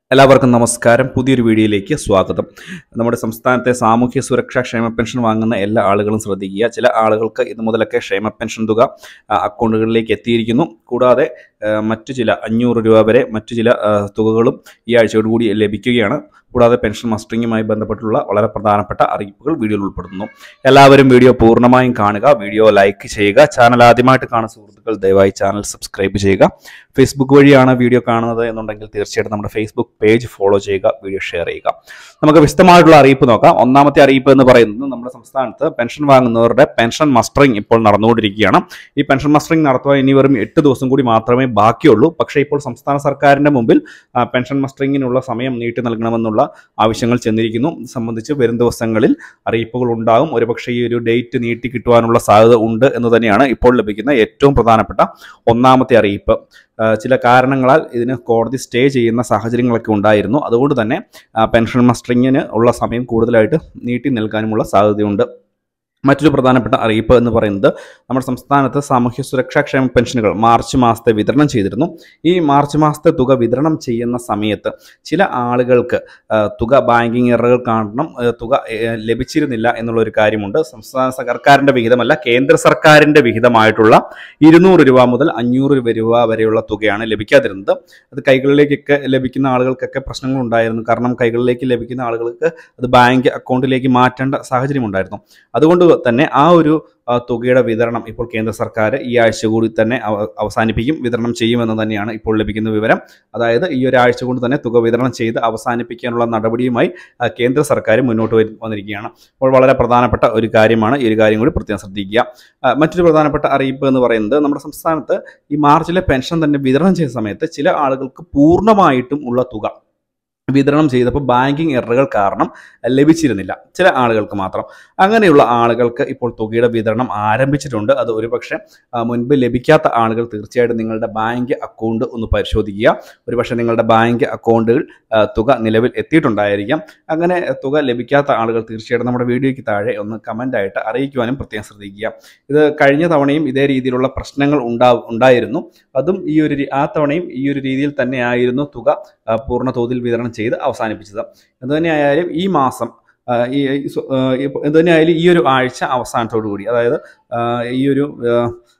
എല്ലാവർക്കും നമസ്കാരം പുതിയൊരു വീഡിയോയിലേക്ക് സ്വാഗതം നമ്മുടെ സംസ്ഥാനത്തെ സാമൂഹ്യ സുരക്ഷാ ക്ഷേമ പെൻഷൻ വാങ്ങുന്ന എല്ലാ ആളുകളും ശ്രദ്ധിക്കുക ചില ആളുകൾക്ക് ഇത് മുതലൊക്കെ ക്ഷേമ പെൻഷൻ തുക ആ, അക്കൗണ്ടുകളിലേക്ക് എത്തിയിരിക്കുന്നു കൂടാതെ ആ, മറ്റു ചില അഞ്ഞൂറ് രൂപ വരെ മറ്റു ചില ആ, തുകകളും ഈ ആഴ്ചയോടുകൂടി ലഭിക്കുകയാണ് കൂടാതെ പെൻഷൻ മസ്റ്ററിങ്ങുമായി ബന്ധപ്പെട്ടുള്ള വളരെ പ്രധാനപ്പെട്ട അറിയിപ്പുകൾ വീഡിയോയിൽ ഉൾപ്പെടുന്നു എല്ലാവരും വീഡിയോ പൂർണ്ണമായും കാണുക വീഡിയോ ലൈക്ക് ചെയ്യുക ചാനൽ ആദ്യമായിട്ട് കാണുന്ന സുഹൃത്തുക്കൾ ദയവായി ചാനൽ സബ്സ്ക്രൈബ് ചെയ്യുക ഫേസ്ബുക്ക് വഴിയാണ് വീഡിയോ കാണുന്നത് എന്നുണ്ടെങ്കിൽ തീർച്ചയായിട്ടും നമ്മുടെ ഫേസ്ബുക്ക് പേജ് ഫോളോ ചെയ്യുക വീഡിയോ ഷെയർ ചെയ്യുക നമുക്ക് വിശദമായിട്ടുള്ള അറിയിപ്പ് നോക്കാം ഒന്നാമത്തെ അറിയിപ്പ് എന്ന് പറയുന്നത് നമ്മുടെ സംസ്ഥാനത്ത് പെൻഷൻ വാങ്ങുന്നവരുടെ പെൻഷൻ മസ്റ്ററിംഗ് ഇപ്പോൾ നടന്നുകൊണ്ടിരിക്കുകയാണ് ഈ പെൻഷൻ മസ്റ്ററിംഗ് നടത്തുവാൻ ഇനി വെറും എട്ട് ദിവസം കൂടി മാത്രമേ ബാക്കിയുള്ളൂ പക്ഷേ ഇപ്പോൾ സംസ്ഥാന സർക്കാരിന്റെ മുമ്പിൽ ആ, പെൻഷൻ മസ്റ്ററിങ്ങിനുള്ള സമയം നീട്ടി നൽകണമെന്നുള്ള ആവശ്യങ്ങൾ ചെന്നിരിക്കുന്നു ഇത് സംബന്ധിച്ച് വരും ദിവസങ്ങളിൽ അറിയിപ്പുകൾ ഉണ്ടാകും ഒരുപക്ഷെ ഈ ഒരു ഡേറ്റ് നീട്ടി കിട്ടുവാനുള്ള സാധ്യത ഉണ്ട് എന്ന് തന്നെയാണ് ഇപ്പോൾ ലഭിക്കുന്ന ഏറ്റവും പ്രധാനപ്പെട്ട ഒന്നാമത്തെ അറിയിപ്പ് ആ, ചില കാരണങ്ങളാൽ ഇതിന് കോടതി സ്റ്റേ ചെയ്യുന്ന സാഹചര്യങ്ങളൊക്കെ ഉണ്ടായിരുന്നു അതുകൊണ്ട് തന്നെ ആ, പെൻഷൻ മസ്റ്ററിങ്ങിന് ഉള്ള സമയം കൂടുതലായിട്ട് നീട്ടി നൽകാനുമുള്ള സാധ്യതയുണ്ട് മറ്റൊരു പ്രധാനപ്പെട്ട അറിയിപ്പ് എന്ന് പറയുന്നത് നമ്മുടെ സംസ്ഥാനത്ത് സാമൂഹ്യ സുരക്ഷാ ക്ഷേമ പെൻഷനുകൾ മാർച്ച് മാസത്തെ വിതരണം ചെയ്തിരുന്നു ഈ മാർച്ച് മാസത്തെ തുക വിതരണം ചെയ്യുന്ന സമയത്ത് ചില ആളുകൾക്ക് ആ, തുക ബാങ്കിങ് എററുകൾ കാരണം ആ, തുക ആ, ലഭിച്ചിരുന്നില്ല എന്നുള്ള ഒരു കാര്യമുണ്ട് സംസ്ഥാന സർക്കാരിൻ്റെ വിഹിതമല്ല കേന്ദ്ര സർക്കാരിൻ്റെ വിഹിതമായിട്ടുള്ള ഇരുന്നൂറ് രൂപ മുതൽ അഞ്ഞൂറ് രൂപ വരെയുള്ള തുകയാണ് ലഭിക്കാതിരുന്നത് അത് കൈകളിലേക്കൊക്കെ ലഭിക്കുന്ന ആളുകൾക്കൊക്കെ പ്രശ്നങ്ങൾ ഉണ്ടായിരുന്നു കാരണം കൈകളിലേക്ക് ലഭിക്കുന്ന ആളുകൾക്ക് അത് ബാങ്ക് അക്കൗണ്ടിലേക്ക് മാറ്റേണ്ട സാഹചര്യം ഉണ്ടായിരുന്നു അതുകൊണ്ട് തന്നെ ആ ഒരു ആ, തുകയുടെ വിതരണം ഇപ്പോൾ കേന്ദ്ര സർക്കാർ ഈ ആഴ്ച കൂടി തന്നെ അവ- അവസാനിപ്പിക്കും വിതരണം ചെയ്യുമെന്ന് തന്നെയാണ് ഇപ്പോൾ ലഭിക്കുന്ന വിവരം അതായത് ഈ ഒരാഴ്ച കൊണ്ട് തന്നെ തുക വിതരണം ചെയ്ത് അവസാനിപ്പിക്കാനുള്ള നടപടിയുമായി ആ, കേന്ദ്ര സർക്കാർ മുന്നോട്ട് വരു- വന്നിരിക്കുകയാണ് അപ്പോൾ വളരെ പ്രധാനപ്പെട്ട ഒരു കാര്യമാണ് ഈ ഒരു കാര്യം കൂടി പ്രത്യേകം ശ്രദ്ധിക്കുക ആ, മറ്റൊരു പ്രധാനപ്പെട്ട അറിയിപ്പ് എന്ന് പറയുന്നത് നമ്മുടെ സംസ്ഥാനത്ത് ഈ മാർച്ചിലെ പെൻഷൻ തന്നെ വിതരണം ചെയ്ത സമയത്ത് ചില ആളുകൾക്ക് പൂർണ്ണമായിട്ടും ഉള്ള തുക വിതരണം ചെയ്തപ്പോൾ ബാങ്കിങ് എററുകൾ കാരണം ലഭിച്ചിരുന്നില്ല ചില ആളുകൾക്ക് മാത്രം അങ്ങനെയുള്ള ആളുകൾക്ക് ഇപ്പോൾ തുകയുടെ വിതരണം ആരംഭിച്ചിട്ടുണ്ട് അത് ഒരുപക്ഷെ ആ, മുൻപ് ലഭിക്കാത്ത ആളുകൾ തീർച്ചയായിട്ടും നിങ്ങളുടെ ബാങ്ക് അക്കൗണ്ട് ഒന്ന് പരിശോധിക്കുക ഒരുപക്ഷെ നിങ്ങളുടെ ബാങ്ക് അക്കൗണ്ടുകൾ ആ, തുക നിലവിൽ എത്തിയിട്ടുണ്ടായിരിക്കാം അങ്ങനെ തുക ലഭിക്കാത്ത ആളുകൾ തീർച്ചയായിട്ടും നമ്മുടെ വീഡിയോയ്ക്ക് താഴെ ഒന്ന് കമൻ്റായിട്ട് അറിയിക്കുവാനും പ്രത്യേകം ശ്രദ്ധിക്കുക ഇത് കഴിഞ്ഞ തവണയും ഇതേ രീതിയിലുള്ള പ്രശ്നങ്ങൾ ഉണ്ടാ ഉണ്ടായിരുന്നു അതും ഈ ഒരു രീ- ആ തവണയും ഈ ഒരു രീതിയിൽ തന്നെയായിരുന്നു തുക ആ, പൂർണ്ണ തോതിൽ വിതരണം ചെയ്ത് അവസാനിപ്പിച്ചത് എന്തുതന്നെയായാലും ഈ മാസം ആ, ഈ ഈ സ്വ- ആ, ഇപ്പൊ എന്തുതന്നെയായാലും ഈ ഒരു ആഴ്ച അവസാനത്തോടു കൂടി അതായത് ആ, ഈ ഒരു ആ,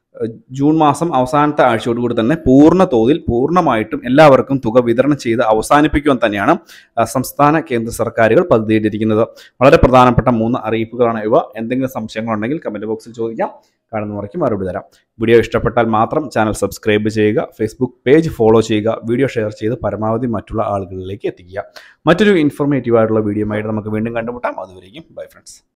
ജൂൺ മാസം അവസാനത്തെ ആഴ്ചയോടുകൂടി തന്നെ പൂർണ്ണ തോതിൽ പൂർണ്ണമായിട്ടും എല്ലാവർക്കും തുക വിതരണം ചെയ്ത് അവസാനിപ്പിക്കുവാൻ തന്നെയാണ് ആ, സംസ്ഥാന കേന്ദ്ര സർക്കാരുകൾ പദ്ധതിയിട്ടിരിക്കുന്നത് വളരെ പ്രധാനപ്പെട്ട മൂന്ന് അറിയിപ്പുകളാണ് ഇവ എന്തെങ്കിലും സംശയങ്ങളുണ്ടെങ്കിൽ കമൻറ്റ് ബോക്സിൽ ചോദിക്കാം കാണുന്നവർക്ക് മറുപടി തരാം വീഡിയോ ഇഷ്ടപ്പെട്ടാൽ മാത്രം ചാനൽ സബ്സ്ക്രൈബ് ചെയ്യുക ഫേസ്ബുക്ക് പേജ് ഫോളോ ചെയ്യുക വീഡിയോ ഷെയർ ചെയ്ത് പരമാവധി മറ്റുള്ള ആളുകളിലേക്ക് എത്തിക്കുക മറ്റൊരു ഇൻഫോർമേറ്റീവ് ആയിട്ടുള്ള വീഡിയോ ആയിട്ട് നമുക്ക് വീണ്ടും കണ്ടുമുട്ടാം അതുവരെയും ബൈ ഫ്രണ്ട്സ്